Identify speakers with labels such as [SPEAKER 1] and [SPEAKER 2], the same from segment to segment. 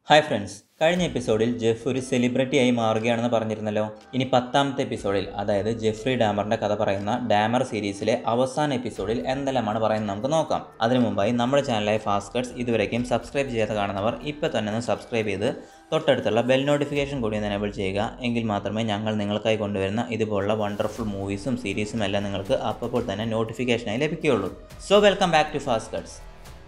[SPEAKER 1] hi friends കഴിഞ്ഞ എപ്പിസോഡിൽ Jeff ഒരു സെലിബ്രിറ്റിയായി മാറുകയാണെന്ന് പറഞ്ഞിരുന്നല്ലോ ഇനി പത്താമത്തെ എപ്പിസോഡിൽ അതായത് ജെഫ്രി ഡാമറിൻ്റെ കഥ പറയുന്ന ഡാമർ സീരീസിലെ അവസാന എപ്പിസോഡിൽ എന്തെല്ലാമാണ് പറയുന്നത് നമുക്ക് നോക്കാം അതിനു മുമ്പായി നമ്മുടെ ചാനലായ ഫാസ്റ്റ് കട്ട്സ് ഇതുവരേക്കും സബ്സ്ക്രൈബ് ചെയ്യാതെ കാണുന്നവർ ഇപ്പോൾ തന്നെ ഒന്ന് സബ്സ്ക്രൈബ് ചെയ്ത് തൊട്ടടുത്തുള്ള ബെൽ നോട്ടിഫിക്കേഷൻ കൂടി ഒന്ന് എനേബിൾ ചെയ്യുക എങ്കിൽ മാത്രമേ ഞങ്ങൾ നിങ്ങൾക്കായി കൊണ്ടുവരുന്ന ഇതുപോലുള്ള വണ്ടർഫുൾ മൂവീസും സീരീസും എല്ലാം നിങ്ങൾക്ക് അപ്പോൾ തന്നെ നോട്ടിഫിക്കേഷനായി ലഭിക്കുകയുള്ളൂ so welcome back to fast cuts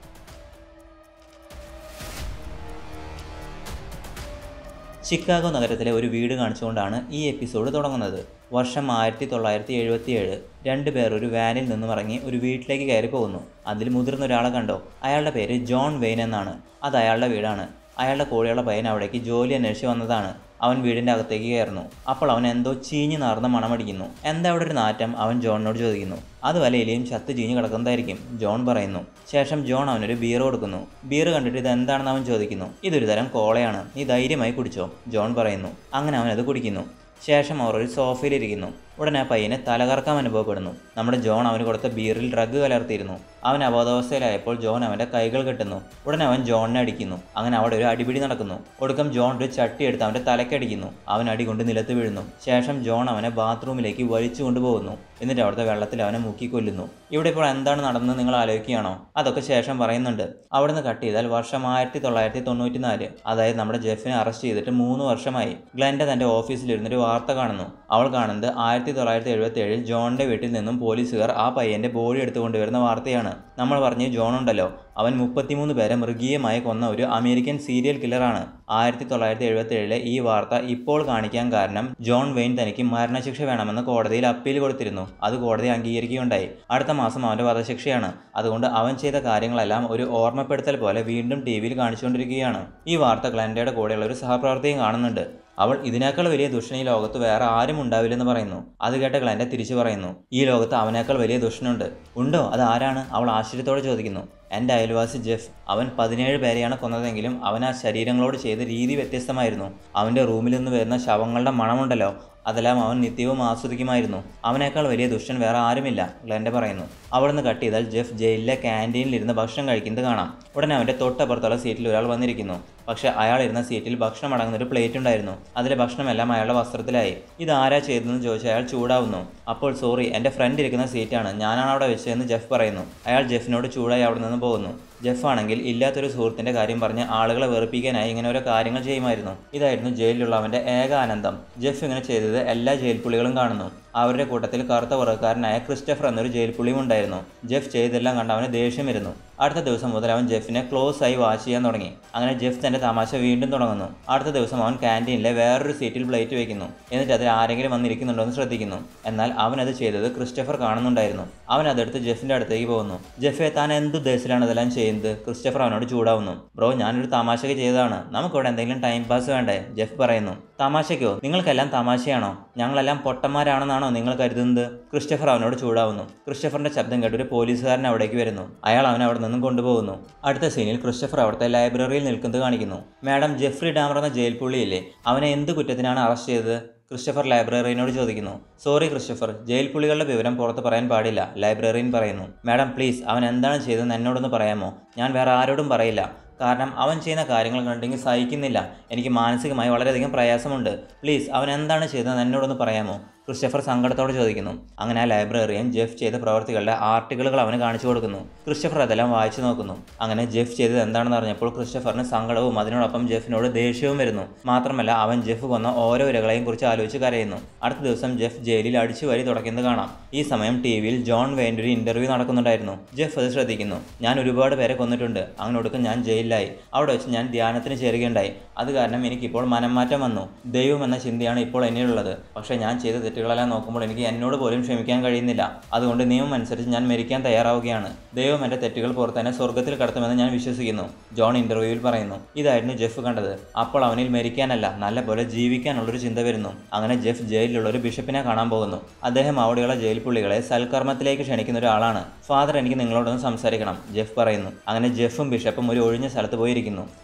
[SPEAKER 1] Chicago നഗരത്തിലെ ഒരു വീട് കാണിച്ചുകൊണ്ടാണ് ഈ എപ്പിസോഡ് തുടങ്ങുന്നത് വർഷം ആയിരത്തി തൊള്ളായിരത്തി എഴുപത്തിയേഴ് രണ്ട് പേർ ഒരു വാനിൽ നിന്നും ഇറങ്ങി ഒരു വീട്ടിലേക്ക് കയറി പോകുന്നു അതിൽ മുതിർന്ന ഒരാളെ കണ്ടോ അയാളുടെ പേര് ജോൺ വെയിൻ എന്നാണ് അത് അയാളുടെ വീടാണ് അയാളുടെ കൂടെയുള്ള പയ്യൻ അവിടേക്ക് ജോലി അന്വേഷിച്ച് വന്നതാണ് അവൻ വീടിൻ്റെ അകത്തേക്ക് കയറുന്നു അപ്പോൾ അവൻ എന്തോ ചീഞ്ഞു നാർന്ന മണമടിക്കുന്നു എന്താ അവിടെ ഒരു നാറ്റം അവൻ ജോണിനോട് ചോദിക്കുന്നു അത് വല്ല എലിയും ചത്ത് ചീഞ്ഞ് കിടക്കുന്നതായിരിക്കും ജോൺ പറയുന്നു ശേഷം ജോൺ അവനൊരു ബീർ കൊടുക്കുന്നു ബീർ കണ്ടിട്ട് ഇത് എന്താണെന്ന് അവൻ ചോദിക്കുന്നു ഇതൊരു തരം കോളയാണ് നീ ധൈര്യമായി കുടിച്ചോ ജോൺ പറയുന്നു അങ്ങനെ അവൻ അത് കുടിക്കുന്നു ശേഷം അവർ ഒരു സോഫയിലിരിക്കുന്നു ഉടനെ ആ പയ്യന് തലകറക്കം അനുഭവപ്പെടുന്നു നമ്മുടെ ജോൺ അവന് കൊടുത്ത ബീറിൽ ഡ്രഗ് കലർത്തിയിരുന്നു അവൻ അബോധാവസ്ഥയിലായപ്പോൾ ജോൺ അവൻ്റെ കൈകൾ കെട്ടുന്നു ഉടനെ അവൻ ജോണിനെ അടിക്കുന്നു അങ്ങനെ അവിടെ ഒരു അടിപിടി നടക്കുന്നു ഒടുക്കം ജോൺ ഒരു ചട്ടി എടുത്ത് അവൻ്റെ തലക്കടിക്കുന്നു അവൻ അടി കൊണ്ട് നിലത്ത് വീഴുന്നു ശേഷം ജോൺ അവനെ ബാത്റൂമിലേക്ക് വലിച്ചു കൊണ്ടുപോകുന്നു എന്നിട്ട് അവിടുത്തെ വെള്ളത്തിൽ അവനെ മുക്കി കൊല്ലുന്നു ഇവിടെ ഇപ്പോൾ എന്താണ് നടന്നത് നിങ്ങൾ ആലോചിക്കുകയാണോ അതൊക്കെ ശേഷം പറയുന്നുണ്ട് അവിടുന്ന് കട്ട് ചെയ്താൽ വർഷം ആയിരത്തി തൊള്ളായിരത്തി തൊണ്ണൂറ്റി നാല് അതായത് നമ്മുടെ ജെഫിനെ അറസ്റ്റ് ചെയ്തിട്ട് മൂന്ന് വർഷമായി ഗ്ലെൻ്റെ തൻ്റെ ഓഫീസിലിരുന്നൊരു വാർത്ത കാണുന്നു അവൾ കാണുന്നത് ആയിരത്തി തൊള്ളായിരത്തി എഴുപത്തി ഏഴിൽ ജോണിൻ്റെ വീട്ടിൽ നിന്നും പോലീസുകാർ ആ പയ്യൻ്റെ ബോഡി എടുത്തു കൊണ്ടുവരുന്ന വാർത്തയാണ് നമ്മൾ പറഞ്ഞ ജോൺ ഉണ്ടല്ലോ അവൻ മുപ്പത്തിമൂന്ന് പേരെ മൃഗീയമായി കൊന്ന ഒരു അമേരിക്കൻ സീരിയൽ കില്ലറാണ് ആയിരത്തി തൊള്ളായിരത്തി എഴുപത്തി ഏഴിലെ ഈ വാർത്ത ഇപ്പോൾ കാണിക്കാൻ കാരണം ജോൺ വെയിൻ തനിക്ക് മരണശിക്ഷ വേണമെന്ന് കോടതിയിൽ അപ്പീൽ കൊടുത്തിരുന്നു അത് കോടതി അംഗീകരിക്കുകയുണ്ടായി അടുത്ത മാസം അവൻ്റെ വധശിക്ഷയാണ് അതുകൊണ്ട് അവൻ ചെയ്ത കാര്യങ്ങളെല്ലാം ഒരു ഓർമ്മപ്പെടുത്തൽ പോലെ വീണ്ടും ടി വിയിൽ കാണിച്ചുകൊണ്ടിരിക്കുകയാണ് ഈ വാർത്ത ഗ്ലൻഡയുടെ കൂടെയുള്ള ഒരു സഹപ്രവർത്തകയും കാണുന്നുണ്ട് അവൾ ഇതിനേക്കാൾ വലിയ ദുഷ്ടൻ ഈ ലോകത്ത് വേറെ ആരും ഉണ്ടാവില്ലെന്ന് പറയുന്നു അത് കേട്ട ഗ്ലൻഡ തിരിച്ചു പറയുന്നു ഈ ലോകത്ത് അവനേക്കാൾ വലിയ ദുഷ്ടനുണ്ട് ഉണ്ടോ അത് ആരാണ് അവൾ ആശ്ചര്യത്തോടെ ചോദിക്കുന്നു എൻ്റെ അയൽവാസി ജെഫ് അവൻ പതിനേഴ് പേരെയാണ് കൊന്നതെങ്കിലും അവൻ ആ ശരീരങ്ങളോട് ചെയ്ത രീതി വ്യത്യസ്തമായിരുന്നു അവൻ്റെ റൂമിൽ നിന്ന് വരുന്ന ശവങ്ങളുടെ മണമുണ്ടല്ലോ അതെല്ലാം അവൻ നിത്യവും ആസ്വദിക്കുമായിരുന്നു അവനേക്കാൾ വലിയ ദുഷ്ടൻ വേറെ ആരുമില്ല ഗ്ലെൻഡ പറയുന്നു അവിടുന്ന് കട്ട് ചെയ്താൽ ജെഫ് ജയിലിലെ ക്യാൻറ്റീനിൽ ഇരുന്ന് ഭക്ഷണം കഴിക്കുന്നത് കാണാം ഉടനെ അവൻ്റെ തൊട്ടപ്പുറത്തുള്ള സീറ്റിൽ ഒരാൾ വന്നിരിക്കുന്നു പക്ഷേ അയാൾ ഇരുന്ന സീറ്റിൽ ഭക്ഷണം അടങ്ങുന്ന ഒരു പ്ലേറ്റ് ഉണ്ടായിരുന്നു അതിലെ ഭക്ഷണമെല്ലാം അയാളുടെ വസ്ത്രത്തിലായി ഇത് ആരാ ചെയ്തതെന്ന് ചോദിച്ച് അയാൾ ചൂടാവുന്നു അപ്പോൾ സോറി എൻ്റെ ഫ്രണ്ട് ഇരിക്കുന്ന സീറ്റാണ് ഞാനാണ് അവിടെ വെച്ചതെന്ന് ജെഫ് പറയുന്നു അയാൾ ജെഫിനോട് ചൂടായി അവിടെ നിന്ന് പോകുന്നു ജെഫ് ആണെങ്കിൽ ഇല്ലാത്തൊരു സുഹൃത്തിൻ്റെ കാര്യം പറഞ്ഞ് ആളുകളെ വെറുപ്പിക്കാനായി ഇങ്ങനെ ഓരോ കാര്യങ്ങൾ ചെയ്യുമായിരുന്നു ഇതായിരുന്നു ജയിലിലുള്ളവൻ്റെ ഏക ആനന്ദം ജെഫ് ഇങ്ങനെ ചെയ്തത് എല്ലാ ജയിൽ പുള്ളികളും കാണുന്നു അവരുടെ കൂട്ടത്തിൽ കറുത്ത വർഗ്ഗക്കാരനായ ക്രിസ്റ്റഫർ എന്നൊരു ജയിൽ പുള്ളിയും ഉണ്ടായിരുന്നു ജെഫ് ചെയ്തെല്ലാം കണ്ട് അവന് ദേഷ്യം വരുന്നു അടുത്ത ദിവസം മുതൽ അവൻ ജെഫിനെ ക്ലോസ് ആയി വാച്ച് ചെയ്യാൻ തുടങ്ങി അങ്ങനെ ജെഫ് തൻ്റെ തമാശ വീണ്ടും തുടങ്ങുന്നു അടുത്ത ദിവസം അവൻ ക്യാൻറ്റീനിലെ വേറൊരു സീറ്റിൽ പ്ലേറ്റ് വയ്ക്കുന്നു എന്നിട്ട് അതിൽ ആരെങ്കിലും വന്നിരിക്കുന്നുണ്ടോ എന്ന് ശ്രദ്ധിക്കുന്നു എന്നാൽ അവൻ അത് ചെയ്തത് ക്രിസ്റ്റഫർ കാണുന്നുണ്ടായിരുന്നു അവൻ അതെടുത്ത് ജെഫിൻ്റെ അടുത്തേക്ക് പോകുന്നു ജെഫെ താൻ എന്തുദ്ദേശത്തിലാണ് ഇതെല്ലാം ചെയ്യുന്നത് ക്രിസ്റ്റഫർ അവനോട് ചൂടാവുന്നു ബ്രോ ഞാനൊരു തമാശയ്ക്ക് ചെയ്തതാണ് നമുക്കിവിടെ എന്തെങ്കിലും ടൈം പാസ് വേണ്ടേ ജെഫ് പറയുന്നു തമാശയ്ക്കോ നിങ്ങൾക്കെല്ലാം തമാശയാണോ ഞങ്ങളെല്ലാം പൊട്ടന്മാരാണെന്നാണോ നിങ്ങൾ കരുതുന്നത് ക്രിസ്റ്റഫർ അവനോട് ചൂടാവുന്നു ക്രിസ്റ്റഫറിന്റെ ശബ്ദം കേട്ട് ഒരു പോലീസുകാരൻ അവിടേക്ക് വരുന്നു അയാൾ അവനെ അവിടെ നിന്നും കൊണ്ടുപോകുന്നു അടുത്ത സീനിൽ ക്രിസ്റ്റഫർ അവിടുത്തെ ലൈബ്രറിയിൽ നിൽക്കുന്നത് കാണിക്കുന്നു മാഡം ജെഫ്രി ഡാമർ എന്ന ജയിൽ പുള്ളിയില്ലേ അവനെ എന്ത് കുറ്റത്തിനാണ് അറസ്റ്റ് ചെയ്തത് ക്രിസ്റ്റഫർ ലൈബ്രറിയനോട് ചോദിക്കുന്നു സോറി ക്രിസ്റ്റഫർ ജയിൽ പുള്ളികളുടെ വിവരം പുറത്ത് പറയാൻ പാടില്ല ലൈബ്രറിയൻ പറയുന്നു മാഡം പ്ലീസ് അവൻ എന്താണ് ചെയ്തതെന്ന് എന്നോടൊന്ന് പറയാമോ ഞാൻ വേറെ ആരോടും പറയില്ല കാരണം അവൻ ചെയ്യുന്ന കാര്യങ്ങൾ കണ്ടെങ്കിൽ സഹിക്കുന്നില്ല എനിക്ക് മാനസികമായി വളരെയധികം പ്രയാസമുണ്ട് പ്ലീസ് അവൻ എന്താണ് ചെയ്തതെന്ന് എന്നോടൊന്ന് പറയാമോ ക്രിസ്റ്റഫർ സങ്കടത്തോടെ ചോദിക്കുന്നു അങ്ങനെ ആ ലൈബ്രറിയൻ ജെഫ് ചെയ്ത പ്രവർത്തികളുടെ ആർട്ടിക്കിളുകൾ അവന് കാണിച്ചു കൊടുക്കുന്നു ക്രിസ്റ്റഫർ അതെല്ലാം വായിച്ചു നോക്കുന്നു അങ്ങനെ ജെഫ് ചെയ്തത് എന്താണെന്ന് അറിഞ്ഞപ്പോൾ ക്രിസ്റ്റഫറിന് സങ്കടവും അതിനോടൊപ്പം ജെഫിനോട് ദേഷ്യവും വരുന്നു മാത്രമല്ല അവൻ ജെഫ് കൊന്ന ഓരോ ഇരകളെയും കുറിച്ച് ആലോചിച്ച് കരയുന്നു അടുത്ത ദിവസം ജെഫ് ജയിലിൽ അടിച്ചു വരി തുടക്കുന്നത് കാണാം ഈ സമയം ടി വിയിൽ ജോൺ വെയിൻ്റെ ഒരു ഇന്റർവ്യൂ നടക്കുന്നുണ്ടായിരുന്നു ജെഫ് അത് ശ്രദ്ധിക്കുന്നു ഞാൻ ഒരുപാട് പേരെ കൊന്നിട്ടുണ്ട് അങ്ങനെ ഒടുക്കം ഞാൻ ജയിലിലായി അവിടെ വെച്ച് ഞാൻ ധ്യാനത്തിന് ചേരുകയുണ്ടായി അത് കാരണം എനിക്കിപ്പോൾ മനംമാറ്റം വന്നു ദൈവം എന്ന ചിന്തയാണ് ഇപ്പോൾ എന്നിലുള്ളത് പക്ഷേ ഞാൻ ചെയ്ത തെറ്റുകളെല്ലാം നോക്കുമ്പോൾ എനിക്ക് എന്നോട് പോലും ക്ഷമിക്കാൻ കഴിയുന്നില്ല അതുകൊണ്ട് നിയമം അനുസരിച്ച് ഞാൻ മരിക്കാൻ തയ്യാറാവുകയാണ് ദൈവം എൻ്റെ തെറ്റുകൾ പുറത്ത് തന്നെ സ്വർഗ്ഗത്തിൽ കടത്തുമെന്ന് ഞാൻ വിശ്വസിക്കുന്നു ജോൺ ഇന്റർവ്യൂവിൽ പറയുന്നു ഇതായിരുന്നു ജെഫ് കണ്ടത് അപ്പോൾ അവനിൽ മരിക്കാനല്ല നല്ലപോലെ ജീവിക്കാനുള്ളൊരു ചിന്ത വരുന്നു അങ്ങനെ ജെഫ് ജയിലിലുള്ള ഒരു ബിഷപ്പിനെ കാണാൻ പോകുന്നു അദ്ദേഹം അവിടെയുള്ള ജയിൽ പുള്ളികളെ സൽക്കർമ്മത്തിലേക്ക് ക്ഷണിക്കുന്ന ഒരാളാണ് ഫാദർ എനിക്ക് നിങ്ങളോടൊന്ന് സംസാരിക്കണം ജെഫ് പറയുന്നു അങ്ങനെ ജെഫും ബിഷപ്പും ഒരു ഒഴിഞ്ഞ സ്ഥലത്ത് പോയിരിക്കുന്നു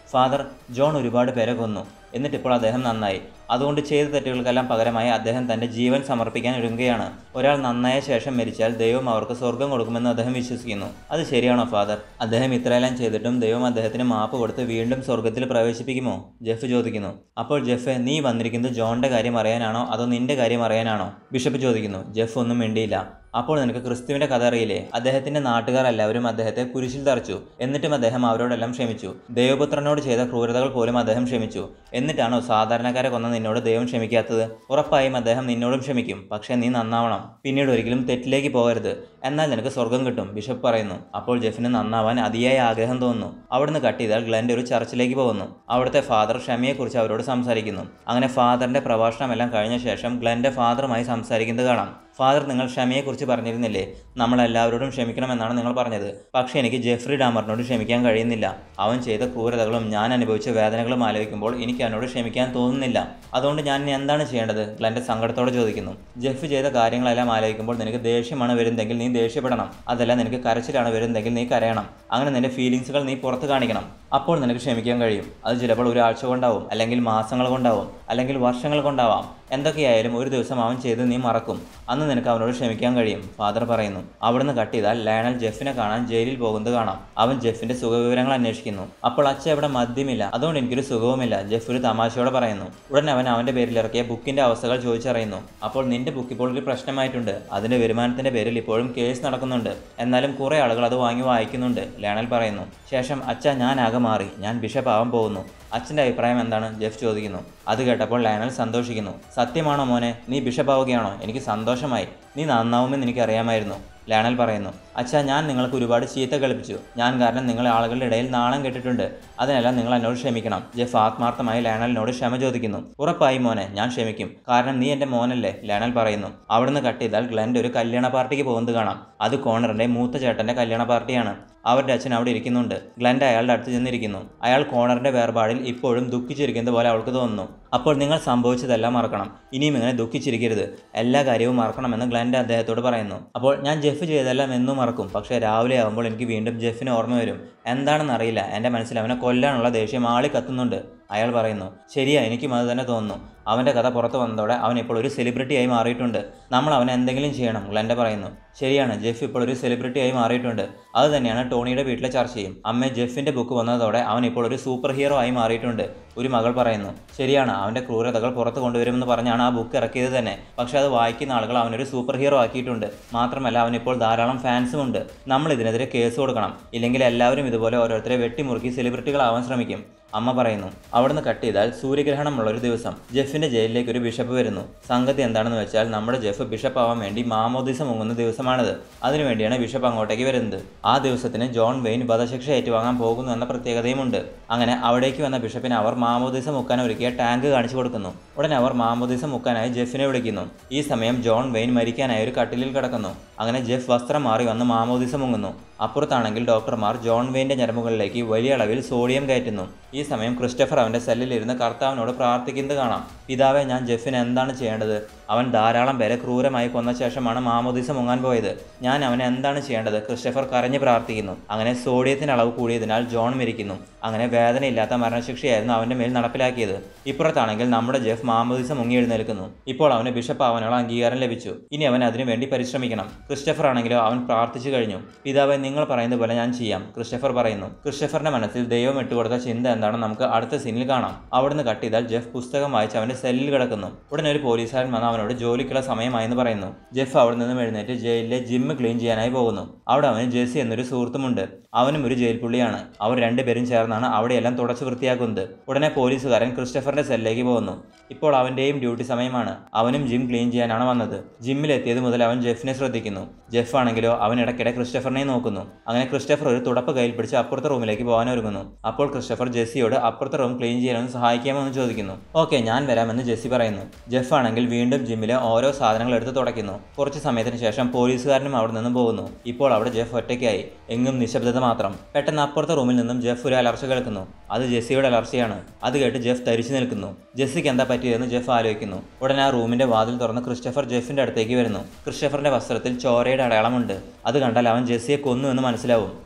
[SPEAKER 1] ഫാദർ ജോൺ ഒരുപാട് പേരെ കൊന്നു എന്നിട്ടിപ്പോൾ അദ്ദേഹം നന്നായി അതുകൊണ്ട് ചെയ്ത തെറ്റുകൾക്കെല്ലാം പകരമായി അദ്ദേഹം തൻ്റെ ജീവൻ സമർപ്പിക്കാൻ ഒരുങ്ങുകയാണ് ഒരാൾ നന്നായ ശേഷം മരിച്ചാൽ ദൈവം അവർക്ക് സ്വർഗം കൊടുക്കുമെന്ന് അദ്ദേഹം വിശ്വസിക്കുന്നു അത് ശരിയാണോ ഫാദർ അദ്ദേഹം ഇത്രയെല്ലാം ചെയ്തിട്ടും ദൈവം അദ്ദേഹത്തിന് മാപ്പ് കൊടുത്ത് വീണ്ടും സ്വർഗത്തിൽ പ്രവേശിപ്പിക്കുമോ ജെഫ് ചോദിക്കുന്നു അപ്പോൾ ജെഫ് നീ വന്നിരിക്കുന്നത് ജോണിൻ്റെ കാര്യം അറിയാനാണോ അതോ നിന്റെ കാര്യം അറിയാനാണോ ബിഷപ്പ് ചോദിക്കുന്നു ജെഫ് ഒന്നും മിണ്ടിയില്ല അപ്പോൾ നിനക്ക് ക്രിസ്തുവിന്റെ കഥ അറിയില്ലേ അദ്ദേഹത്തിന്റെ നാട്ടുകാർ എല്ലാവരും അദ്ദേഹത്തെ കുരിശിൽ തറച്ചു എന്നിട്ടും അദ്ദേഹം അവരോടെല്ലാം ക്ഷമിച്ചു ദൈവപുത്രനോട് ചെയ്ത ക്രൂരതകൾ പോലും അദ്ദേഹം ക്ഷമിച്ചു എന്നിട്ടാണോ സാധാരണക്കാരെ കൊന്ന നിന്നോട് ദൈവം ക്ഷമിക്കാത്തത് ഉറപ്പായും അദ്ദേഹം നിന്നോടും ക്ഷമിക്കും പക്ഷേ നീ നന്നാവണം പിന്നീട് ഒരിക്കലും തെറ്റിലേക്ക് പോകരുത് എന്നാൽ നിനക്ക് സ്വർഗം കിട്ടും ബിഷപ്പ് പറയുന്നു അപ്പോൾ ജെഫിന് നന്നാവാൻ അതിയായ ആഗ്രഹം തോന്നുന്നു അവിടുന്ന് കട്ട് ചെയ്താൽ ഗ്ലൻ്റെ ഒരു ചർച്ചിലേക്ക് പോകുന്നു അവിടുത്തെ ഫാദർ ക്ഷമയെക്കുറിച്ച് അവരോട് സംസാരിക്കുന്നു അങ്ങനെ ഫാദറിന്റെ പ്രഭാഷണമെല്ലാം കഴിഞ്ഞ ശേഷം ഗ്ലൻ്റെ ഫാദറുമായി സംസാരിക്കുന്നത് കാണാം ഫാദർ നിങ്ങൾ ക്ഷമയെക്കുറിച്ച് പറഞ്ഞിരുന്നില്ലേ നമ്മളെല്ലാവരോടും ക്ഷമിക്കണമെന്നാണ് നിങ്ങൾ പറഞ്ഞത് പക്ഷേ എനിക്ക് ജെഫ്രി ഡാമറിനോട് ക്ഷമിക്കാൻ കഴിയുന്നില്ല അവൻ ചെയ്ത ക്രൂരതകളും ഞാൻ അനുഭവിച്ച വേദനകളും ആലോചിക്കുമ്പോൾ എനിക്ക് അവനോട് ക്ഷമിക്കാൻ തോന്നുന്നില്ല അതുകൊണ്ട് ഞാൻ ഇനി എന്താണ് ചെയ്യേണ്ടത് ഗ്ലൻ്റെ സങ്കടത്തോടെ ചോദിക്കുന്നു ജെഫ് ചെയ്ത കാര്യങ്ങളെല്ലാം ആലോചിക്കുമ്പോൾ നിനക്ക് ദേഷ്യമാണ് വരുന്നതെങ്കിൽ നീ ദേഷ്യപ്പെടണം അതല്ല നിനക്ക് കരച്ചിലാണ് വരുന്നതെങ്കിൽ നീ കരയണം അങ്ങനെ നിന്റെ ഫീലിങ്സുകൾ നീ പുറത്ത് കാണിക്കണം അപ്പോൾ നിനക്ക് ക്ഷമിക്കാൻ കഴിയും അത് ചിലപ്പോൾ ഒരാഴ്ച കൊണ്ടാവും അല്ലെങ്കിൽ മാസങ്ങൾ കൊണ്ടാവും അല്ലെങ്കിൽ വർഷങ്ങൾ കൊണ്ടാവാം എന്തൊക്കെയായാലും ഒരു ദിവസം അവൻ ചെയ്ത് നീ മറക്കും അന്ന് നിനക്ക് അവനോട് ക്ഷമിക്കാൻ കഴിയും ഫാദർ പറയുന്നു അവിടുന്ന് കട്ട് ചെയ്താൽ ലയണൽ ജെഫിനെ കാണാൻ ജയിലിൽ പോകുന്നത് കാണാം അവൻ ജെഫിന്റെ സുഖവിവരങ്ങൾ അന്വേഷിക്കുന്നു അപ്പോൾ അച്ഛൻ ഇവിടെ മദ്യമില്ല അതുകൊണ്ട് എനിക്കൊരു സുഖവുമില്ല ജെഫ് ഒരു തമാശയോടെ പറയുന്നു ഉടൻ അവൻ അവന്റെ പേരിൽ ഇറക്കിയ ബുക്കിന്റെ അവസ്ഥകൾ ചോദിച്ചറിയുന്നു അപ്പോൾ നിന്റെ ബുക്ക് ഇപ്പോൾ ഒരു പ്രശ്നമായിട്ടുണ്ട് അതിന്റെ വരുമാനത്തിന്റെ പേരിൽ ഇപ്പോഴും കേസ് നടക്കുന്നുണ്ട് എന്നാലും കുറെ ആളുകൾ അത് വാങ്ങി വായിക്കുന്നുണ്ട് ലയണൽ പറയുന്നു ശേഷം അച്ഛ ഞാൻ ആകെ മാറി ഞാൻ ബിഷപ്പ് ആവാൻ പോകുന്നു അച്ഛൻ്റെ അഭിപ്രായം എന്താണ് ജെഫ് ചോദിക്കുന്നു അത് കേട്ടപ്പോൾ ലയണൽ സന്തോഷിക്കുന്നു സത്യമാണോ മോനെ നീ ബിഷപ്പ് ആവുകയാണോ എനിക്ക് സന്തോഷമായി നീ നന്നാവുമെന്ന് എനിക്കറിയാമായിരുന്നു ലയണൽ പറയുന്നു അച്ഛാ ഞാൻ നിങ്ങൾക്ക് ഒരുപാട് ചീത്ത കളിപ്പിച്ചു ഞാൻ കാരണം നിങ്ങൾ ആളുകളുടെ ഇടയിൽ നാണം കെട്ടിട്ടുണ്ട് അതിനെല്ലാം നിങ്ങൾ എന്നോട് ക്ഷമിക്കണം ജെഫ് ആത്മാർത്ഥമായി ലയണലിനോട് ക്ഷമ ചോദിക്കുന്നു ഉറപ്പായി മോനെ ഞാൻ ക്ഷമിക്കും കാരണം നീ എൻ്റെ മോനല്ലേ ലയണൽ പറയുന്നു അവിടുന്ന് കട്ട് ചെയ്താൽ ഗ്ലൻ്റെ ഒരു കല്യാണ പാർട്ടിക്ക് പോകുന്നത് കാണാം അത് കോണറിൻ്റെ മൂത്ത ചേട്ടൻ്റെ കല്യാണ പാർട്ടിയാണ് അവരുടെ അച്ഛൻ അവിടെ ഇരിക്കുന്നുണ്ട് ഗ്ലൻ്റെ അയാളുടെ അടുത്ത് ചെന്നിരിക്കുന്നു അയാൾ കോണറിൻ്റെ വേർപാടിൽ ഇപ്പോഴും ദുഃഖിച്ചിരിക്കുന്നത് പോലെ അവൾക്ക് തോന്നുന്നു അപ്പോൾ നിങ്ങൾ സംഭവിച്ചതെല്ലാം മറക്കണം ഇനിയും ഇങ്ങനെ ദുഃഖിച്ചിരിക്കരുത് എല്ലാ കാര്യവും മറക്കണമെന്ന് ഗ്ലൻ്റെ അദ്ദേഹത്തോട് പറയുന്നു അപ്പോൾ ഞാൻ ജെഫ് ചെയ്തെല്ലാം എന്നും മറക്കും പക്ഷേ രാവിലെ ആകുമ്പോൾ എനിക്ക് വീണ്ടും ജെഫിന് ഓർമ്മ വരും എന്താണെന്ന് അറിയില്ല എൻ്റെ മനസ്സിൽ അവനെ കൊല്ലാനുള്ള ദേഷ്യം ആളി കത്തുന്നുണ്ട് അയാൾ പറയുന്നു ശരിയാ എനിക്കും അത് തന്നെ തോന്നുന്നു അവൻ്റെ കഥ പുറത്തു വന്നതോടെ അവൻ ഇപ്പോൾ ഒരു സെലിബ്രിറ്റിയായി മാറിയിട്ടുണ്ട് നമ്മൾ അവൻ എന്തെങ്കിലും ചെയ്യണം ഗ്ലൻ്റെ പറയുന്നു ശരിയാണ് ജെഫ് ഇപ്പോൾ ഒരു സെലിബ്രിറ്റിയായി മാറിയിട്ടുണ്ട് അത് തന്നെയാണ് ടോണിയുടെ വീട്ടിലെ ചർച്ചയും അമ്മ ജെഫിൻ്റെ ബുക്ക് വന്നതോടെ അവൻ ഇപ്പോൾ ഒരു സൂപ്പർ ഹീറോ ആയി മാറിയിട്ടുണ്ട് ഒരു മകൾ പറയുന്നു ശരിയാണ് അവൻ്റെ ക്രൂരതകൾ പുറത്തു കൊണ്ടുവരുമെന്ന് പറഞ്ഞാണ് ആ ബുക്ക് ഇറക്കിയത് തന്നെ പക്ഷേ അത് വായിക്കുന്ന ആളുകൾ അവനൊരു സൂപ്പർ ഹീറോ ആക്കിയിട്ടുണ്ട് മാത്രമല്ല അവനിപ്പോൾ ധാരാളം ഫാൻസും ഉണ്ട് നമ്മൾ ഇതിനെതിരെ കേസ് കൊടുക്കണം ഇല്ലെങ്കിൽ എല്ലാവരും ഇതുപോലെ ഓരോരുത്തരെ വെട്ടിമുറുക്കി സെലിബ്രിറ്റികളാവാൻ ശ്രമിക്കും അമ്മ പറയുന്നു അവിടുന്ന് കട്ട് ചെയ്താൽ സൂര്യഗ്രഹണമുള്ള ഒരു ദിവസം ജെഫിന്റെ ജയിലിലേക്ക് ഒരു ബിഷപ്പ് വരുന്നു സംഗതി എന്താണെന്ന് വെച്ചാൽ നമ്മുടെ ജെഫ് ബിഷപ്പ് ആവാൻ വേണ്ടി മാമോദിസ മുങ്ങുന്ന ദിവസമാണിത് അതിനുവേണ്ടിയാണ് ബിഷപ്പ് അങ്ങോട്ടേക്ക് വരുന്നത് ആ ദിവസത്തിന് ജോൺ വെയിൻ വധശിക്ഷ ഏറ്റുവാങ്ങാൻ പോകുന്നു എന്ന പ്രത്യേകതയുമുണ്ട് അങ്ങനെ അവിടേക്ക് വന്ന ബിഷപ്പിന് അവർ മാമോദിസ മുക്കാൻ ഒരുക്കിയ ടാങ്ക് കാണിച്ചു കൊടുക്കുന്നു ഉടനെ അവർ മാമോദിസ മുക്കാനായി ജെഫിനെ വിളിക്കുന്നു ഈ സമയം ജോൺ വെയിൻ മരിക്കാനായി ഒരു കട്ടിലിൽ കിടക്കുന്നു അങ്ങനെ ജെഫ് വസ്ത്രം മാറി വന്ന് മാമോദിസ മുങ്ങുന്നു അപ്പുറത്താണെങ്കിൽ ഡോക്ടർമാർ ജോൺ വെയിൻ്റെ ഞരമ്പുകളിലേക്ക് വലിയ അളവിൽ സോഡിയം കയറ്റുന്നു ഈ സമയം ക്രിസ്റ്റഫർ അവൻ്റെ സെല്ലിലിരുന്ന് കർത്താവിനോട് പ്രാർത്ഥിക്കുന്നത് കാണാം പിതാവെ ഞാൻ ജെഫിന് എന്താണ് ചെയ്യേണ്ടത് അവൻ ധാരാളം പേരെ ക്രൂരമായി കൊന്ന ശേഷമാണ് മാമോദിസ മുങ്ങാൻ പോയത് ഞാൻ അവന് എന്താണ് ചെയ്യേണ്ടത് ക്രിസ്റ്റഫർ കരഞ്ഞ് പ്രാർത്ഥിക്കുന്നു അങ്ങനെ സോഡിയത്തിന് അളവ് കൂടിയതിനാൽ ജോൺ മരിക്കുന്നു അങ്ങനെ വേദനയില്ലാത്ത മരണശിക്ഷയായിരുന്നു അവൻ്റെ മേൽ നടപ്പിലാക്കിയത് ഇപ്പുറത്താണെങ്കിൽ നമ്മുടെ ജെഫ് മാമോദിസ മുങ്ങി എഴുന്നേൽക്കുന്നു ഇപ്പോൾ അവന് ബിഷപ്പ് ആവാനുള്ള അംഗീകാരം ലഭിച്ചു ഇനി അവൻ അതിനുവേണ്ടി പരിശ്രമിക്കണം ക്രിസ്റ്റഫർ ആണെങ്കിലോ അവൻ പ്രാർത്ഥിച്ചു കഴിഞ്ഞു പിതാവെ നിങ്ങൾ പറയുന്നത് പോലെ ഞാൻ ചെയ്യാം ക്രിസ്റ്റഫർ പറയുന്നു ക്രിസ്റ്റഫറിന്റെ മനസ്സിൽ ദൈവം ഇട്ടുകൊടുത്ത ചിന്ത എന്താണെന്ന് നമുക്ക് അടുത്ത സീനിൽ കാണാം അവിടുന്ന് കട്ട് ചെയ്താൽ ജെഫ് പുസ്തകം വായിച്ച് അവന്റെ സെല്ലിൽ കിടക്കുന്നു ഉടനെ ഒരു പോലീസുകാരൻ വന്ന് അവനോട് ജോലിക്കുള്ള സമയമായെന്ന് പറയുന്നു ജെഫ് അവിടെ നിന്നും എഴുന്നേറ്റ് ജയിലിലെ ജിമ്മ് ക്ലീൻ ചെയ്യാനായി പോകുന്നു അവിടെ അവന് ജെസി എന്നൊരു സുഹൃത്തുമുണ്ട് അവനും ഒരു ജയിൽ പുള്ളിയാണ് അവർ രണ്ടുപേരും ചേർന്നാണ് അവിടെയെല്ലാം തുടച്ച് വൃത്തിയാക്കുന്നത് ഉടനെ പോലീസുകാരൻ ക്രിസ്റ്റഫറിന്റെ സെല്ലിലേക്ക് പോകുന്നു ഇപ്പോൾ അവന്റെയും ഡ്യൂട്ടി സമയമാണ് അവനും ജിം ക്ലീൻ ചെയ്യാനാണ് വന്നത് ജിമ്മിലെത്തിയത് മുതൽ അവൻ ജെഫിനെ ശ്രദ്ധിക്കുന്നു ജെഫ് ആണെങ്കിലോ അവൻ ഇടയ്ക്കിടെ ക്രിസ്റ്റഫറിനെ നോക്കുന്നു അങ്ങനെ ക്രിസ്റ്റഫർ ഒരു തുടപ്പ് കയ്യിൽ പിടിച്ച് അപ്പുറത്തെ റൂമിലേക്ക് പോകാൻ ഒരുങ്ങുന്നു അപ്പോൾ ക്രിസ്റ്റഫർ ജെസ്സിയോട് അപ്പുറത്തെ റൂം ക്ലീൻ ചെയ്യാനൊന്ന് സഹായിക്കാമോ എന്ന് ചോദിക്കുന്നു ഓക്കെ ഞാൻ വരാമെന്ന് ജെസ്സി പറയുന്നു ജെഫ് ആണെങ്കിൽ വീണ്ടും ജിമ്മിലെ ഓരോ സാധനങ്ങൾ എടുത്ത് തുടയ്ക്കുന്നു കുറച്ച് സമയത്തിന് ശേഷം പോലീസുകാരനും അവിടെ നിന്നും പോകുന്നു ഇപ്പോൾ അവിടെ ജെഫ് ഒറ്റയ്ക്കായി എങ്ങും നിശബ്ദത മാത്രം പെട്ടെന്ന് അപ്പുറത്തെ റൂമിൽ നിന്നും ജെഫ് ഒരു അലർച്ച കേൾക്കുന്നു അത് ജെസ്സിയുടെ അലർച്ചയാണ് അത് കേട്ട് ജെഫ് തരിച്ചു നിൽക്കുന്നു ജെസ്സിക്ക് എന്താ പറ്റിയതെന്ന് ജെഫ് ആലോചിക്കുന്നു ഉടനെ ആ റൂമിന്റെ വാതിൽ തുറന്ന് ക്രിസ്റ്റഫർ ജെഫിന്റെ അടുത്തേക്ക് വരുന്നു ക്രിസ്റ്റഫറിന്റെ വസ്ത്രത്തിൽ ചോരയുടെ അടയാളമുണ്ട് അത് കണ്ടാൽ അവൻ ജെസ്സിയെ കൊന്നു എന്ന് മനസ്സിലാവും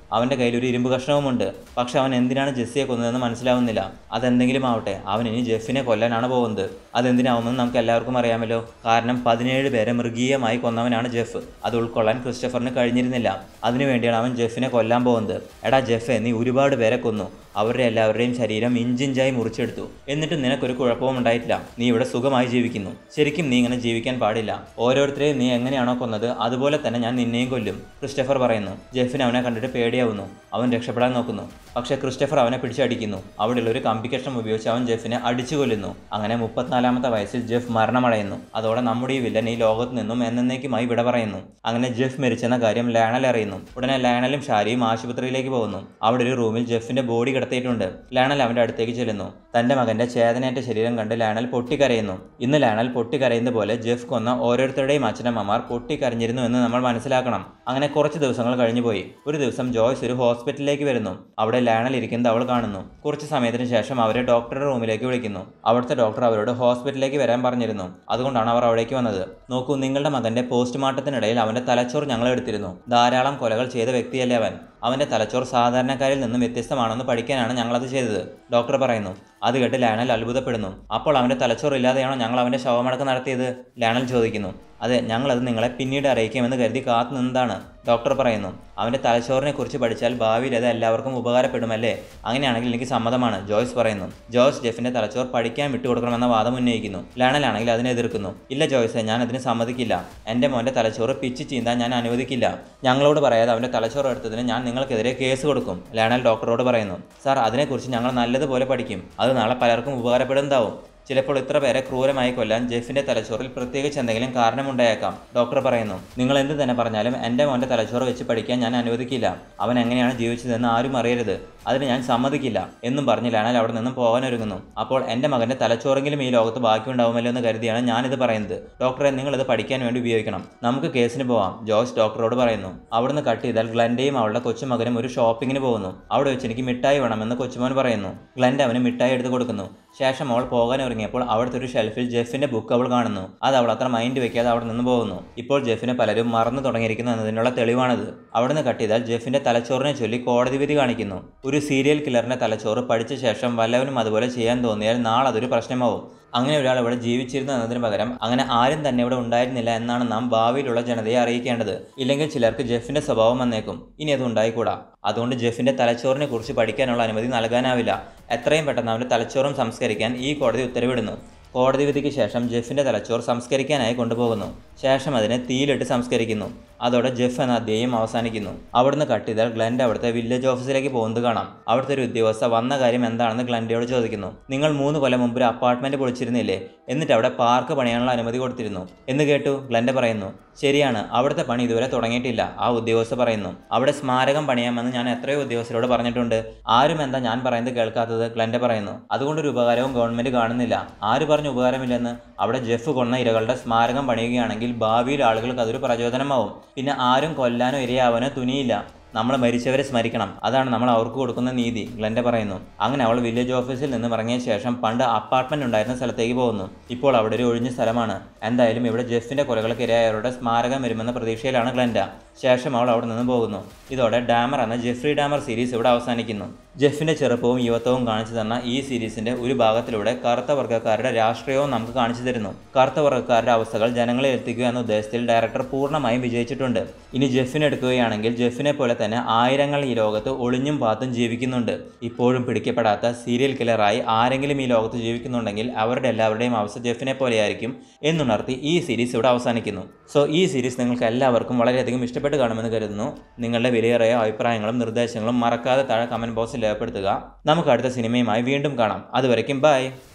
[SPEAKER 1] അവൻ്റെ കയ്യിൽ ഒരു ഇരുമ്പ് കഷ്ണവുമുണ്ട് പക്ഷെ അവൻ എന്തിനാണ് ജെസ്സിയെ കൊന്നതെന്ന് മനസ്സിലാവുന്നില്ല അതെന്തെങ്കിലും ആവട്ടെ അവൻ ഇനി ജെഫിനെ കൊല്ലാനാണ് പോകുന്നത് അതെന്തിനാവുമെന്ന് നമുക്ക് എല്ലാവർക്കും അറിയാമല്ലോ കാരണം പതിനേഴ് പേരെ മൃഗീയമായി കൊന്നവനാണ് ജെഫ് അത് ഉൾക്കൊള്ളാൻ ക്രിസ്റ്റഫറിന് കഴിഞ്ഞിരുന്നില്ല അതിനുവേണ്ടിയാണ് അവൻ ജെഫിനെ കൊല്ലാൻ പോകുന്നത് എടാ ജെഫെ നീ ഒരുപാട് പേരെ കൊന്നു അവരുടെ എല്ലാവരുടെയും ശരീരം ഇഞ്ചിഞ്ചായി മുറിച്ചെടുത്തു എന്നിട്ടും നിനക്കൊരു കുഴപ്പവും ഉണ്ടായിട്ടില്ല നീ ഇവിടെ സുഖമായി ജീവിക്കുന്നു ശരിക്കും നീ ഇങ്ങനെ ജീവിക്കാൻ പാടില്ല ഓരോരുത്തരെയും നീ എങ്ങനെയാണോ കൊന്നത് അതുപോലെ തന്നെ ഞാൻ നിന്നെയും കൊല്ലും ക്രിസ്റ്റഫർ പറയുന്നു ജെഫിന് അവനെ കണ്ടിട്ട് പേടിയാവുന്നു അവൻ രക്ഷപ്പെടാൻ നോക്കുന്നു പക്ഷേ ക്രിസ്റ്റഫർ അവനെ പിടിച്ചടിക്കുന്നു അവിടെയുള്ള ഒരു കമ്പിക്കഷ്ണം ഉപയോഗിച്ച് അവൻ ജെഫിനെ അടിച്ചു കൊല്ലുന്നു അങ്ങനെ മുപ്പത്തിനാലാമത്തെ വയസ്സിൽ ജെഫ് മരണമടയുന്നു അതോടെ നമ്മുടെ ഈ വില്ലൻ ഈ ലോകത്ത് നിന്നും എന്നേക്കുമായി വിട പറയുന്നു അങ്ങനെ ജെഫ് മരിച്ചെന്ന കാര്യം ലാണൽ അറിയുന്നു ഉടനെ ലാണലും ഷാരിയും ആശുപത്രിയിലേക്ക് പോകുന്നു അവിടെ ഒരു റൂമിൽ ജെഫിന്റെ ബോഡി കിടത്തിയിട്ടുണ്ട് ലാണൽ അവന്റെ അടുത്തേക്ക് ചെല്ലുന്നു തന്റെ മകന്റെ ചേതനേറ്റ ശരീരം കണ്ട് ലാണൽ പൊട്ടിക്കരയുന്നു ഇന്ന് ലാണൽ പൊട്ടിക്കരയുന്ന പോലെ ജെഫ് കൊന്ന ഓരോരുത്തരുടെയും അച്ഛനമ്മമാർ പൊട്ടിക്കരഞ്ഞിരുന്നു എന്ന് നമ്മൾ മനസ്സിലാക്കണം അങ്ങനെ കുറച്ച് ദിവസങ്ങൾ കഴിഞ്ഞുപോയി ഒരു ദിവസം ജോയ്സ് ഒരു ഹോസ്പിറ്റലിലേക്ക് വരുന്നു അവിടെ ലാണൽ ഇരിക്കുന്നത് അവൾ കാണുന്നു കുറച്ച് സമയത്തിന് ശേഷം അവരെ ഡോക്ടറുടെ റൂമിലേക്ക് വിളിക്കുന്നു അവിടുത്തെ ഡോക്ടർ അവരോട് ഹോസ്പിറ്റലിലേക്ക് വരാൻ പറഞ്ഞിരുന്നു അതുകൊണ്ടാണ് അവർ അവിടേക്ക് വന്നത് നോക്കൂ നിങ്ങളുടെ മകന്റെ പോസ്റ്റ്മോർട്ടത്തിനിടയിൽ അവന്റെ തലച്ചോർ ഞങ്ങൾ എടുത്തിരുന്നു ധാരാളം കൊലകൾ ചെയ്ത വ്യക്തിയല്ലേ അവൻ അവന്റെ തലച്ചോർ സാധാരണക്കാരിൽ നിന്നും വ്യത്യസ്തമാണെന്ന് പഠിക്കാനാണ് ഞങ്ങളത് ചെയ്തത് ഡോക്ടർ പറയുന്നു അത് കേട്ട് ലാനൽ അത്ഭുതപ്പെടുന്നു അപ്പോൾ അവന്റെ തലച്ചോർ ഇല്ലാതെയാണോ ഞങ്ങൾ അവന്റെ ശവമടക്കം നടത്തിയത് ലാനൽ ചോദിക്കുന്നു അതെ ഞങ്ങളത് നിങ്ങളെ പിന്നീട് അറിയിക്കാമെന്ന് കരുതി കാത്തു നിന്നതാണ് ഡോക്ടർ പറയുന്നു അവന്റെ തലച്ചോറിനെ കുറിച്ച് പഠിച്ചാൽ ഭാവിയിൽ അത് എല്ലാവർക്കും ഉപകാരപ്പെടുമല്ലേ അങ്ങനെയാണെങ്കിൽ എനിക്ക് സമ്മതമാണ് ജോയ്സ് പറയുന്നു ജോയ്സ് ജെഫിന്റെ തലച്ചോർ പഠിക്കാൻ വിട്ടുകൊടുക്കണമെന്ന വാദം ഉന്നയിക്കുന്നു ലാണലാണെങ്കിൽ അതിനെ എതിർക്കുന്നു ഇല്ല ജോയ്സെ ഞാൻ അതിന് സമ്മതിക്കില്ല എൻ്റെ മോൻ്റെ തലച്ചോറ് പിച്ച് ചീന്താൻ ഞാൻ അനുവദിക്കില്ല ഞങ്ങളോട് പറയാതെ അവൻ്റെ തലച്ചോറ് എടുത്തതിന് ഞാൻ നിങ്ങൾക്കെതിരെ കേസ് കൊടുക്കും ലാണൽ ഡോക്ടറോട് പറയുന്നു സാർ അതിനെക്കുറിച്ച് ഞങ്ങൾ നല്ലതുപോലെ പഠിക്കും അത് നാളെ പലർക്കും ഉപകാരപ്പെടുന്നതാവും ചിലപ്പോൾ ഇത്ര പേരെ ക്രൂരമായി കൊല്ലാൻ ജെഫിന്റെ തലച്ചോറിൽ പ്രത്യേകിച്ച് എന്തെങ്കിലും കാരണമുണ്ടായേക്കാം ഡോക്ടർ പറയുന്നു നിങ്ങൾ എന്ത് തന്നെ പറഞ്ഞാലും എൻ്റെ മോൻ്റെ തലച്ചോറ് വെച്ച് പഠിക്കാൻ ഞാൻ അനുവദിക്കില്ല അവൻ എങ്ങനെയാണ് ജീവിച്ചതെന്ന് ആരും അറിയരുത് അതിന് ഞാൻ സമ്മതിക്കില്ല എന്നും പറഞ്ഞ് ലാനൽ അവിടെ നിന്നും പോകാൻ ഒരുങ്ങുന്നു അപ്പോൾ എൻ്റെ മകൻ്റെ തലച്ചോറെങ്കിലും ഈ ലോകത്ത് ബാക്കിയുണ്ടാവുമല്ലോ എന്ന് കരുതിയാണ് ഞാനിത് പറയുന്നത് ഡോക്ടറെ നിങ്ങൾ ഇത് പഠിക്കാൻ വേണ്ടി ഉപയോഗിക്കണം നമുക്ക് കേസിന് പോവാം ജോയ്സ് ഡോക്ടറോട് പറയുന്നു അവിടുന്ന് കട്ട് ചെയ്താൽ ഗ്ലൻ്റെയും അവളുടെ കൊച്ചുമകനും ഒരു ഷോപ്പിങ്ങിന് പോകുന്നു അവിടെ വെച്ച് എനിക്ക് മിഠായി വേണമെന്ന് കൊച്ചുമോൻ പറയുന്നു ഗ്ലൻ്റെ അവന് മിഠായി എടുത്ത് കൊടുക്കുന്നു ശേഷം അവൾ പോകാൻ ഒരുങ്ങിയപ്പോൾ അവിടുത്തെ ഒരു ഷെൽഫിൽ ജെഫിന്റെ ബുക്ക് അവൾ കാണുന്നു അത് അവൾ അത്ര മൈൻഡ് വെക്കാതെ അവിടെ നിന്ന് പോകുന്നു ഇപ്പോൾ ജെഫിനെ പലരും മറന്നു തുടങ്ങിയിരിക്കുന്നു എന്നതിനുള്ള തെളിവാണിത് അവിടുന്ന് കട്ട് ചെയ്താൽ ജെഫിന്റെ തലച്ചോറിനെ ചൊല്ലി കോടതി വിധി കാണിക്കുന്നു ഒരു സീരിയൽ കില്ലറിന്റെ തലച്ചോറ് പഠിച്ച ശേഷം വല്ലവനും അതുപോലെ ചെയ്യാൻ തോന്നിയാൽ നാളെ അതൊരു പ്രശ്നമാവും അങ്ങനെ ഒരാൾ ഇവിടെ ജീവിച്ചിരുന്നു എന്നതിന് പകരം അങ്ങനെ ആരും തന്നെ ഇവിടെ ഉണ്ടായിരുന്നില്ല എന്നാണ് നാം ഭാവിയിലുള്ള ജനതയെ അറിയിക്കേണ്ടത് ഇല്ലെങ്കിൽ ചിലർക്ക് ജെഫിന്റെ സ്വഭാവം വന്നേക്കും ഇനി അത് ഉണ്ടായിക്കൂടാ അതുകൊണ്ട് ജെഫിന്റെ തലച്ചോറിനെ കുറിച്ച് പഠിക്കാനുള്ള അനുമതി നൽകാനാവില്ല എത്രയും പെട്ടെന്ന് അവന്റെ തലച്ചോറും സംസ്കരിക്കാൻ ഈ കോടതി ഉത്തരവിടുന്നു കോടതി വിധിക്ക് ശേഷം ജെഫിന്റെ തലച്ചോർ സംസ്കരിക്കാനായി കൊണ്ടുപോകുന്നു ശേഷം അതിനെ തീയിലിട്ട് സംസ്കരിക്കുന്നു അതോടെ ജെഫ് എന്ന അധ്യായം അവസാനിക്കുന്നു അവിടുന്ന് കട്ട് ചെയ്താൽ ഗ്ലൻഡ് അവിടുത്തെ വില്ലേജ് ഓഫീസിലേക്ക് പോകുന്നത് കാണാം അവിടുത്തെ ഒരു ഉദ്യോഗസ്ഥ വന്ന കാര്യം എന്താണെന്ന് ഗ്ലൻഡയോട് ചോദിക്കുന്നു നിങ്ങൾ മൂന്ന് കൊല്ലം മുമ്പ് ഒരു അപ്പാർട്ട്മെന്റ് പൊളിച്ചിരുന്നില്ലേ എന്നിട്ട് അവിടെ പാർക്ക് പണിയാനുള്ള അനുമതി കൊടുത്തിരുന്നു എന്ന് കേട്ടു ഗ്ലൻഡ് പറയുന്നു ശരിയാണ് അവിടുത്തെ പണി ഇതുവരെ തുടങ്ങിയിട്ടില്ല ആ ഉദ്യോഗസ്ഥ പറയുന്നു അവിടെ സ്മാരകം പണിയാമെന്ന് ഞാൻ എത്രയോ ഉദ്യോഗസ്ഥരോട് പറഞ്ഞിട്ടുണ്ട് ആരും എന്താ ഞാൻ പറയുന്നത് കേൾക്കാത്തത് ഗ്ലൻഡ് പറയുന്നു അതുകൊണ്ടൊരു ഉപകാരവും ഗവൺമെന്റ് കാണുന്നില്ല ആര് പറഞ്ഞു ഉപകാരമില്ലെന്ന് അവിടെ ജെഫ് കൊന്ന ഇരകളുടെ സ്മാരകം പണിയുകയാണെങ്കിൽ ഭാവിയിൽ ആളുകൾക്ക് അതൊരു പ്രചോദനമാവും പിന്നെ ആരും കൊല്ലാനോ ഇരയാവാനോ തുനിയില്ല നമ്മൾ മരിച്ചവരെ സ്മരിക്കണം അതാണ് നമ്മൾ അവർക്ക് കൊടുക്കുന്ന നീതി ഗ്ലൻഡ പറയുന്നു അങ്ങനെ അവൾ വില്ലേജ് ഓഫീസിൽ നിന്ന് ഇറങ്ങിയ ശേഷം പണ്ട് അപ്പാർട്ട്മെന്റ് ഉണ്ടായിരുന്ന സ്ഥലത്തേക്ക് പോകുന്നു ഇപ്പോൾ അവിടെ ഒരു ഒഴിഞ്ഞ സ്ഥലമാണ് എന്തായാലും ഇവിടെ ജെഫിന്റെ കൊലകൾക്ക് ഇരയായവരുടെ സ്മാരകം വരുമെന്ന പ്രതീക്ഷയിലാണ് ഗ്ലൻഡ ശേഷം അവൾ അവിടെ നിന്ന് പോകുന്നു ഇതോടെ ഡാമർ എന്ന ജെഫ്രി ഡാമർ സീരീസ് ഇവിടെ അവസാനിക്കുന്നു ജെഫിന്റെ ചെറുപ്പവും യുവത്വവും കാണിച്ചു തന്ന ഈ സീരീസിന്റെ ഒരു ഭാഗത്തിലൂടെ കറുത്ത വർഗ്ഗക്കാരുടെ രാഷ്ട്രീയവും നമുക്ക് കാണിച്ചു തരുന്നു കറുത്ത വർഗ്ഗക്കാരുടെ അവസ്ഥകൾ ജനങ്ങളിൽ എത്തിക്കുക എന്ന ഉദ്ദേശത്തിൽ ഡയറക്ടർ പൂർണ്ണമായും വിജയിച്ചിട്ടുണ്ട് ഇനി ജെഫിനെ എടുക്കുകയാണെങ്കിൽ ജെഫിനെ പോലെ തന്നെ ആയിരങ്ങൾ ഈ ലോകത്ത് ഒളിഞ്ഞും പാത്തും ജീവിക്കുന്നുണ്ട് ഇപ്പോഴും പിടിക്കപ്പെടാത്ത സീരിയൽ കില്ലറായി ആരെങ്കിലും ഈ ലോകത്ത് ജീവിക്കുന്നുണ്ടെങ്കിൽ അവരുടെ എല്ലാവരുടെയും അവസ്ഥ ജെഫിനെ പോലെയായിരിക്കും എന്നുണർത്തി ഈ സീരീസ് ഇവിടെ അവസാനിക്കുന്നു സോ ഈ സീരീസ് നിങ്ങൾക്ക് എല്ലാവർക്കും വളരെയധികം ഇഷ്ടപ്പെട്ട് കാണുമെന്ന് കരുതുന്നു നിങ്ങളുടെ വിലയേറിയ അഭിപ്രായങ്ങളും നിർദ്ദേശങ്ങളും മറക്കാതെ താഴെ കമൻറ്റ് ബോക്സിൽ രേഖപ്പെടുത്തുക നമുക്ക് അടുത്ത സിനിമയുമായി വീണ്ടും കാണാം അതുവരയ്ക്കും ബൈ